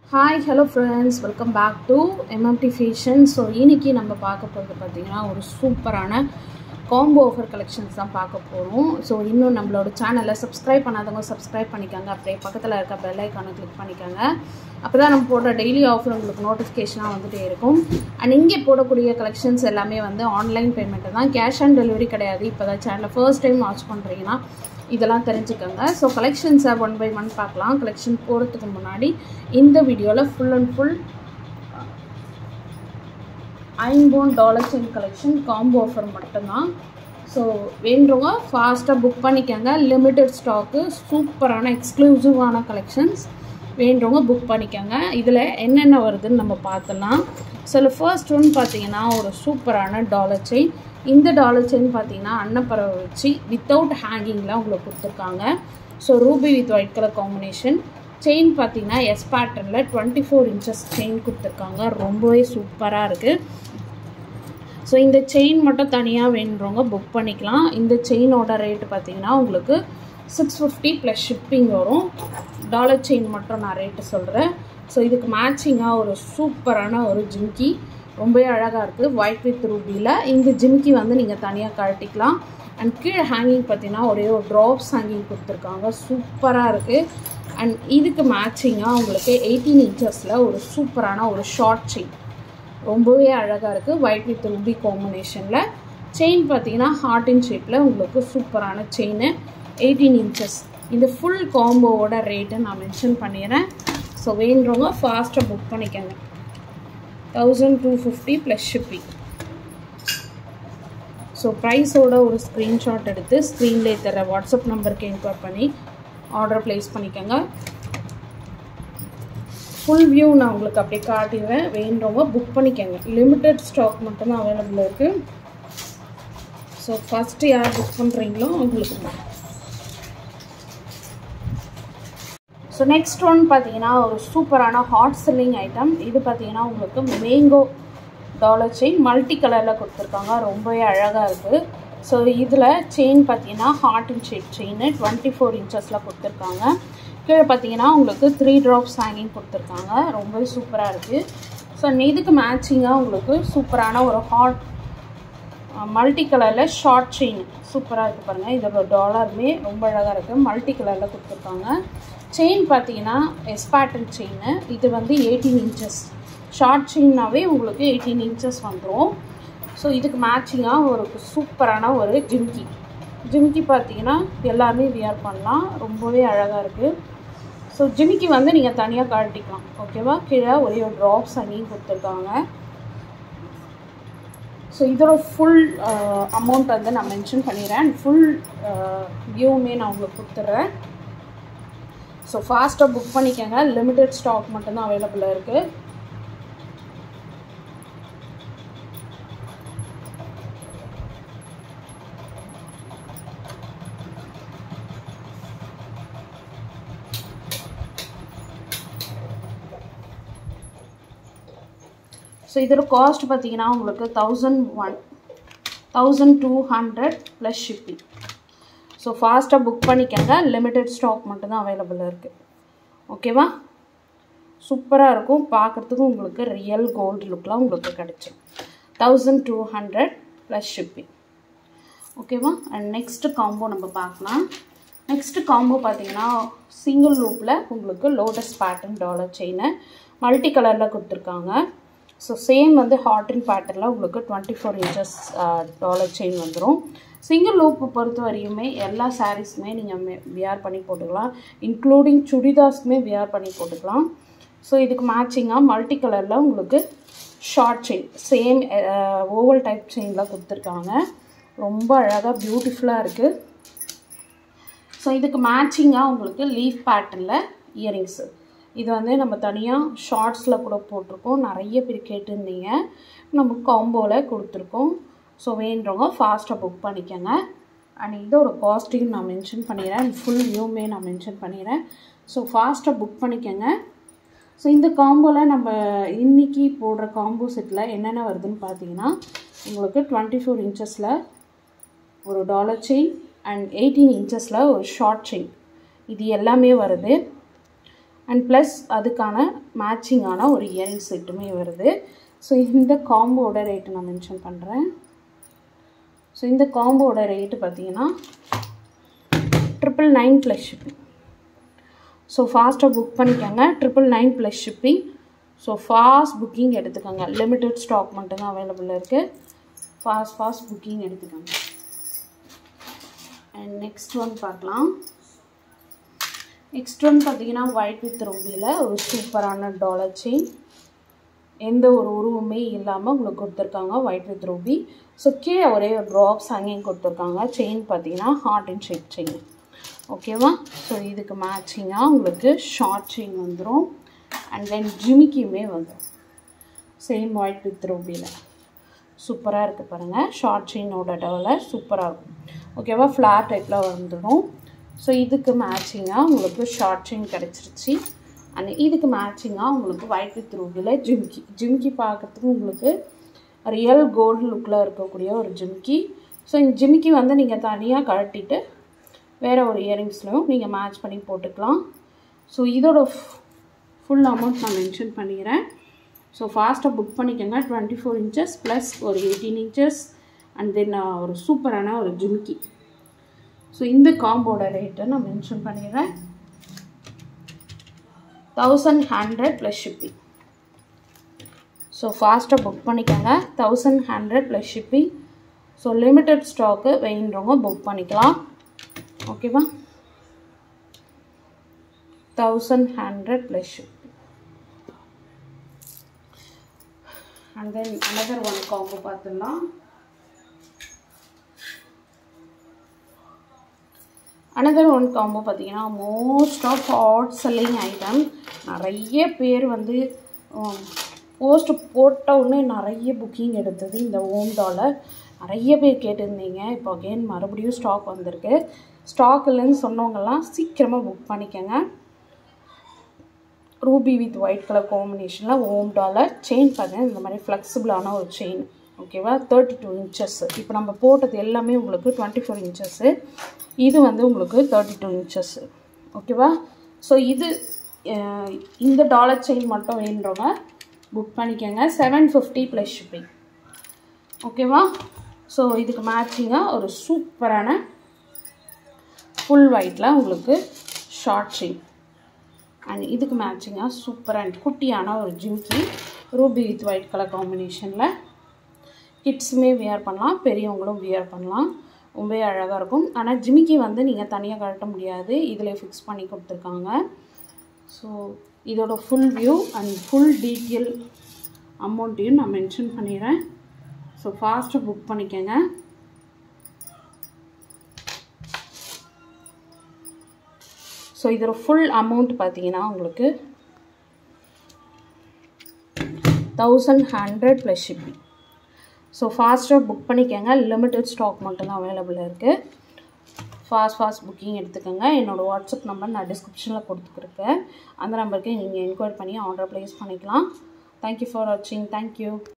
hi hello friends welcome back to MMT fashion so இன்னைக்கு நம்ம பார்க்க போகிறது பார்த்திங்கன்னா ஒரு சூப்பரான காம்போ ஆஃபர் கலெக்ஷன்ஸ் தான் பார்க்க போகிறோம் ஸோ இன்னும் நம்மளோட சேனலை சப்ஸ்கிரைப் பண்ணாதவங்க சப்ஸ்கிரைப் பண்ணிக்கோங்க அப்படியே பக்கத்தில் இருக்க பெல் ஐக்கானை கிளிக் பண்ணிக்கோங்க அப்போ தான் நம்ம போடுற டெய்லி ஆஃபர் உங்களுக்கு நோட்டிஃபிகேஷனாக வந்துகிட்டே இருக்கும் அண்ட் இங்கே போடக்கூடிய கலெக்ஷன்ஸ் எல்லாமே வந்து ஆன்லைன் பேமெண்ட்டு தான் கேஷ் ஆன் டெலிவரி கிடையாது இப்போ தான் சேனலை ஃபர்ஸ்ட் டைம் வாட்ச் பண்ணுறீங்கன்னா இதெல்லாம் தெரிஞ்சுக்கோங்க ஸோ கலெக்ஷன்ஸை ஒன் பை ஒன் பார்க்கலாம் கலெக்ஷன் போகிறதுக்கு முன்னாடி இந்த வீடியோவில் ஃபுல் அண்ட் ஃபுல் ஐம்போன் dollar chain collection combo offer மட்டும்தான் ஸோ வேண்டுறவங்க ஃபாஸ்ட்டாக புக் பண்ணிக்கோங்க லிமிட்டட் ஸ்டாக்கு சூப்பரான எக்ஸ்க்ளூசிவான கலெக்ஷன்ஸ் வேண்டுறவங்க புக் பண்ணிக்கோங்க இதில் என்னென்ன வருதுன்னு நம்ம பார்த்துலாம் ஸோ ஃபர்ஸ்ட் ஒன் பார்த்தீங்கன்னா ஒரு சூப்பரான டாலர் செயின் இந்த டாலர் செயின் பார்த்தீங்கன்னா அன்னப்பறவை வச்சு வித்தவுட் ஹேங்கிங்கில் உங்களுக்கு கொடுத்துருக்காங்க so ruby with white colour combination chain பார்த்தீங்கன்னா எஸ் பேட்டர்னில் டுவெண்ட்டி ஃபோர் இன்ச்சஸ் செயின் கொடுத்துருக்காங்க ரொம்பவே சூப்பராக இருக்குது ஸோ இந்த செயின் மட்டும் தனியாக வேணுறவங்க புக் பண்ணிக்கலாம் இந்த செயினோட ரேட்டு பார்த்தீங்கன்னா உங்களுக்கு சிக்ஸ் ஃபிஃப்டி ப்ளஸ் ஷிப்பிங் வரும் டாலர் செயின் மட்டும் நான் ரேட்டு சொல்கிறேன் ஸோ இதுக்கு மேட்சிங்காக ஒரு சூப்பரான ஒரு ஜிம்கி ரொம்பவே அழகாக இருக்குது ஒயிட் வித் ரூபியில் இந்த ஜிம்கி வந்து நீங்கள் தனியாக கழட்டிக்கலாம் அண்ட் கீழே ஹேங்கிங் பார்த்தீங்கன்னா ஒரே ஒரு ட்ராப்ஸ் ஹேங்கிங் கொடுத்துருக்காங்க சூப்பராக இருக்குது அண்ட் இதுக்கு மேட்சிங்காக உங்களுக்கு எயிட்டீன் இன்ச்சஸில் ஒரு சூப்பரான ஒரு ஷார்ட் செயின் ரொம்பவே அழகாக இருக்குது ஒயிட் வித் ரூபி காம்பினேஷனில் செயின் பார்த்தீங்கன்னா ஹார்ட் இன் ஷேப்பில் உங்களுக்கு சூப்பரான செயின் எயிட்டீன் இன்ச்சஸ் இந்த ஃபுல் காம்போவோட ரேட்டை நான் மென்ஷன் பண்ணிடுறேன் ஸோ வேண்டுறவங்க ஃபாஸ்ட்டாக புக் பண்ணிக்கோங்க thousand two fifty plus shipping so ப்ரைஸோட ஒரு ஸ்க்ரீன்ஷாட் எடுத்து ஸ்க்ரீன்லேயே தர வாட்ஸ்அப் நம்பருக்கு என்கொயர் பண்ணி ஆர்டர் ப்ளேஸ் பண்ணிக்கோங்க ஃபுல் வியூ நான் உங்களுக்கு அப்படியே காட்டிடுவேன் வேண்டவங்க புக் பண்ணிக்கோங்க லிமிட்டட் ஸ்டாக் மட்டும்தான் அவைலபிள் இருக்குது ஸோ ஃபஸ்ட்டு யார் புக் பண்ணுறீங்களோ அவங்களுக்கு ஸோ நெக்ஸ்ட் ஒன் பார்த்தீங்கன்னா ஒரு சூப்பரான ஹாட் செல்லிங் ஐட்டம் இது பார்த்தீங்கன்னா உங்களுக்கு மேங்கோ டாலர் செயின் மல்டி கலரில் கொடுத்துருக்காங்க ரொம்பவே அழகாக இருக்குது ஸோ இதில் செயின் பார்த்தீங்கன்னா heart and shape chain twenty four இன்ச்சஸில் கொடுத்துருக்காங்க கீழே பார்த்தீங்கன்னா உங்களுக்கு த்ரீ ட்ராப்ஸ் ஹேங்கிங் கொடுத்துருக்காங்க ரொம்பவே சூப்பராக இருக்குது ஸோ இதுக்கு மேட்சிங்காக உங்களுக்கு சூப்பரான ஒரு ஹாட் மல்டி கலரில் ஷார்ட் செயின் சூப்பராக இருக்குது பாருங்கள் இதோட டாலருமே ரொம்ப அழகாக இருக்குது மல்டி கலரில் கொடுத்துருக்காங்க செயின் பார்த்தீங்கன்னா எஸ் பேட்டன் செயின் இது வந்து எயிட்டீன் இன்ச்சஸ் ஷார்ட் செயின்னாவே உங்களுக்கு எயிட்டீன் இன்ச்சஸ் வந்துடும் ஸோ இதுக்கு மேட்சிங்காக ஒரு சூப்பரான ஒரு ஜிம்கி ஜிம்கி பார்த்தீங்கன்னா எல்லாருமே வியர் பண்ணலாம் ரொம்பவே அழகாக இருக்குது ஸோ ஜிமிக்கி வந்து நீங்கள் தனியாக கழட்டிக்கலாம் ஓகேவா கீழே ஒரே ஒரு ட்ராப்ஸ் அங்கேயும் கொடுத்துருக்காங்க ஸோ இதோட ஃபுல் அமௌண்ட் வந்து நான் மென்ஷன் பண்ணிடுறேன் அண்ட் ஃபுல் வியூவுமே நான் உங்களுக்கு கொடுத்துட்றேன் ஸோ ஃபாஸ்ட்டாக புக் பண்ணிக்கோங்க லிமிட்டட் ஸ்டாக் மட்டும்தான் அவைலபிளாக இருக்குது ஸோ இதோட காஸ்ட் பார்த்தீங்கன்னா உங்களுக்கு thousand one thousand two hundred plus shipping so ஃபாஸ்ட்டாக புக் பண்ணிக்கோங்க லிமிட்டட் ஸ்டாக் மட்டும்தான் அவைலபிளாக இருக்குது ஓகேவா சூப்பராக இருக்கும் பார்க்குறதுக்கும் உங்களுக்கு ரியல் கோல்டு லுக்லாம் உங்களுக்கு கிடச்சிடும் thousand two hundred plus shipping ஓகேவா அண்ட் நெக்ஸ்ட்டு காம்போ நம்ம பார்க்கலாம் நெக்ஸ்ட்டு காம்போ பார்த்தீங்கன்னா சிங்கிள் லூப்பில் உங்களுக்கு லோட்டஸ் பேட்டர்ன் டாலர் செயினை மல்டி கலரில் கொடுத்துருக்காங்க ஸோ சேம் வந்து ஹாட் அண்ட் பேட்டர்னில் உங்களுக்கு twenty four inches dollar chain வந்துடும் சிங்கிள் லூப்பு பொறுத்த வரையுமே எல்லா சாரீஸுமே நீங்கள் வியர் பண்ணி போட்டுக்கலாம் இன்க்ளூடிங் சுடிதாஸ்க்குமே வியர் பண்ணி போட்டுக்கலாம் ஸோ இதுக்கு மேட்சிங்காக மல்டி கலரில் உங்களுக்கு short chain same oval type செயினில் கொடுத்துருக்காங்க ரொம்ப அழகாக பியூட்டிஃபுல்லாக இருக்குது ஸோ இதுக்கு மேட்சிங்காக உங்களுக்கு லீஃப் பேட்டர்னில் இயரிங்ஸு இது வந்து நம்ம தனியாக ஷார்ட்ஸில் கூட போட்டிருக்கோம் நிறைய பேர் கேட்டிருந்தீங்க நம்ம காம்போவில் கொடுத்துருக்கோம் ஸோ வேண்டுறவங்க ஃபாஸ்ட்டாக புக் பண்ணிக்கோங்க அண்ட் இதோட காஸ்ட்டையும் நான் மென்ஷன் பண்ணிடுறேன் அண்ட் ஃபுல் வியூமே நான் மென்ஷன் பண்ணிடுறேன் ஸோ ஃபாஸ்ட்டாக புக் பண்ணிக்கோங்க ஸோ இந்த காம்போவில் நம்ம இன்றைக்கி போடுற காம்போ செட்டில் என்னென்ன வருதுன்னு பார்த்தீங்கன்னா உங்களுக்கு டுவெண்ட்டி ஃபோர் இன்ச்சஸில் ஒரு டாலர் செயின் அண்ட் எயிட்டீன் இன்ச்சஸில் ஒரு ஷார்ட் செயின் இது எல்லாமே வருது அண்ட் ப்ளஸ் அதுக்கான மேட்சிங்கான ஒரு இயரிங் செட்டுமே வருது ஸோ இந்த காம்போட ரேட்டு நான் மென்ஷன் பண்ணுறேன் ஸோ இந்த காம்போட ரேட்டு பார்த்தீங்கன்னா triple nine plus shipping so ஃபாஸ்ட்டாக புக் பண்ணிக்கோங்க triple nine plus shipping so fast booking எடுத்துக்கோங்க லிமிட்டட் ஸ்டாக் மட்டும்தான் அவைலபிளாக இருக்குது ஃபாஸ்ட் ஃபாஸ்ட் புக்கிங் எடுத்துக்கோங்க அண்ட் நெக்ஸ்ட் ஒன் பார்க்கலாம் நெக்ஸ்ட் ஒன் பார்த்தீங்கன்னா ஒயிட் வித் ரூபியில் ஒரு சூப்பரான டாலர் செயின் எந்த ஒரு உருவமே இல்லாமல் உங்களுக்கு கொடுத்துருக்காங்க ஒயிட் வித் ரூபி ஸோ கீழே ஒரே ஒரு ட்ராப்ஸ் அங்கேயும் கொடுத்துருக்காங்க செயின் பார்த்தீங்கன்னா ஹார்ட் அண்ட் ஷேப் செயின் ஓகேவா ஸோ இதுக்கு மேட்சிங்காக உங்களுக்கு ஷார்ட் செயின் வந்துடும் அண்ட் தென் ஜிமிக்கியுமே வந்துடும் சேம் ஒயிட் வித் ரூபியில் சூப்பராக இருக்குது பாருங்கள் ஷார்ட் செயினோட டெவலர் சூப்பராக இருக்கும் ஓகேவா ஃப்ளாட் டைப்பில் வந்துடும் ஸோ இதுக்கு மேட்சிங்காக உங்களுக்கு ஷார்ட் செயின் கிடச்சிருச்சு அண்ட் இதுக்கு மேட்சிங்காக உங்களுக்கு ஒயிட் வித் ரூபியில் ஜிம்கி ஜிம்கி பார்க்குறதுக்கு உங்களுக்கு ரியல் கோல்டு லுக்கில் இருக்கக்கூடிய ஒரு ஜிம்கி ஸோ இந்த ஜிம்கி வந்து நீங்கள் தனியாக கழட்டிட்டு வேறு ஒரு இயரிங்ஸ்லையும் நீங்கள் மேட்ச் பண்ணி போட்டுக்கலாம் ஸோ இதோட ஃபுல் அமௌண்ட் நான் மென்ஷன் பண்ணிக்கிறேன் ஸோ ஃபாஸ்ட்டாக புக் பண்ணிக்கோங்க டுவெண்ட்டி ஃபோர் இன்ச்சஸ் ப்ளஸ் ஒரு எயிட்டீன் இன்ச்சஸ் அண்ட் தென் ஒரு சூப்பரான ஒரு ஜிம்கி ஸோ இந்த காம்போட ரேட்டை நான் மென்ஷன் பண்ணிடுறேன் thousand hundred plus shipping so ஃபாஸ்ட்டாக புக் பண்ணிக்கோங்க thousand hundred plus shipping so limited stock வேணுன்றவங்க புக் பண்ணிக்கலாம் ஓகேவா thousand hundred plus shipping and then another one combo பார்த்துடலாம் அனதர் ஒன் காம்போ பார்த்தீங்கன்னா most of hot selling item நிறைய பேர் வந்து போஸ்ட் போட்ட உடனே நிறைய புக்கிங் எடுத்தது இந்த ஓம் டாலர் நிறைய பேர் கேட்டிருந்தீங்க இப்போ அகெயின் மறுபடியும் ஸ்டாக் வந்திருக்கு ஸ்டாக் இல்லைன்னு சொன்னவங்கெல்லாம் சீக்கிரமாக புக் பண்ணிக்கோங்க ரூபி வித் ஒயிட் கலர் காம்பினேஷனில் ஓம் டாலர் செயின் பார்த்தீங்கன்னா இந்த மாதிரி ஃப்ளெக்சிபிளான ஒரு செயின் ஓகேவா தேர்ட்டி டூ இன்ச்சஸ் இப்போ நம்ம போட்டது எல்லாமே உங்களுக்கு டுவெண்ட்டி ஃபோர் இன்ச்சஸ்ஸு இது வந்து உங்களுக்கு தேர்ட்டி டூ இன்ச்சஸ்ஸு ஓகேவா ஸோ இது இந்த டாலர் செயின் மட்டும் வேணுறவங்க புக் பண்ணிக்கோங்க செவன் ஃபிஃப்டி ப்ளஸ் ஷிப்பிங் ஓகேவா ஸோ இதுக்கு மேட்சிங்காக ஒரு சூப்பரான ஃபுல் ஒயிட்டில் உங்களுக்கு ஷார்ட் செயின் அண்ட் இதுக்கு மேட்சிங்காக சூப்பர் அண்ட் குட்டியான ஒரு ஜிம்கி ரூபி வித் ஒயிட் கலர் காம்பினேஷனில் கிட்ஸுமே வியர் பண்ணலாம் பெரியவங்களும் வியர் பண்ணலாம் ரொம்பவே அழகாக இருக்கும் ஆனால் ஜிமிக்கி வந்து நீங்கள் தனியாக கழட்ட முடியாது இதில் ஃபிக்ஸ் பண்ணி கொடுத்துருக்காங்க ஸோ இதோட full view and full detail அமௌண்ட்டையும் நான் மென்ஷன் பண்ணிடுறேன் ஸோ ஃபாஸ்ட்டாக புக் பண்ணிக்கோங்க ஸோ இதோட ஃபுல் அமௌண்ட் பார்த்தீங்கன்னா உங்களுக்கு thousand hundred plus shipping so ஃபாஸ்ட்டாக புக் பண்ணிக்கோங்க லிமிட்டட் ஸ்டாக் மட்டும்தான் அவைலபிளாக இருக்குது ஃபாஸ்ட் ஃபாஸ்ட் புக்கிங் எடுத்துக்கோங்க என்னோடய வாட்ஸ்அப் நம்பர் நான் டிஸ்கிரிப்ஷனில் கொடுத்துருக்கேன் அந்த நம்பருக்கு நீங்கள் என்கொயரி பண்ணி ஆர்டர் ப்ளேஸ் பண்ணிக்கலாம் தேங்க்யூ ஃபார் வாட்சிங் தேங்க்யூ